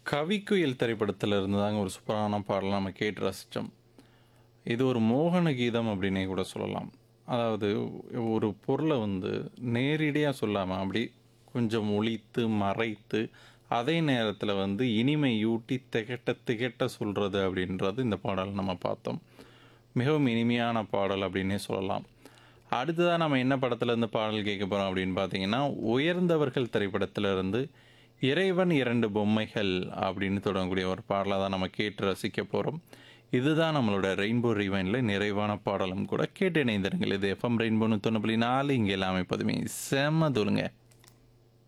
கவிக்குயில் திரைப்படத்துல இருந்து தாங்க ஒரு சூப்பரான பாடல் நம்ம கேட்டு ரசித்தோம் இது ஒரு மோகன கீதம் அப்படின்னே கூட சொல்லலாம் அதாவது ஒரு பொருளை வந்து நேரடியாக சொல்லாமல் அப்படி கொஞ்சம் ஒளித்து மறைத்து அதே நேரத்தில் வந்து இனிமையூட்டி திகட்ட திகட்ட சொல்கிறது அப்படின்றது இந்த பாடல் நம்ம பார்த்தோம் மிகவும் இனிமையான பாடல் அப்படின்னே சொல்லலாம் அடுத்ததாக நம்ம என்ன படத்துலேருந்து பாடல் கேட்க போகிறோம் அப்படின்னு பார்த்தீங்கன்னா உயர்ந்தவர்கள் திரைப்படத்திலிருந்து இறைவன் இரண்டு பொம்மைகள் அப்படின்னு தொடங்கக்கூடிய ஒரு பாடலை தான் நம்ம கேட்டு ரசிக்க போகிறோம் இதுதான் நம்மளோட ரெயின்போ ரிவைனில் நிறைவான பாடலும் கூட கேட்டு இணைந்திருங்கள் இது எஃப்எம் ரெயின்போ தொண்ணூறு நாலு இங்கே எல்லாமே எப்போதுமே செம்ம தூளுங்க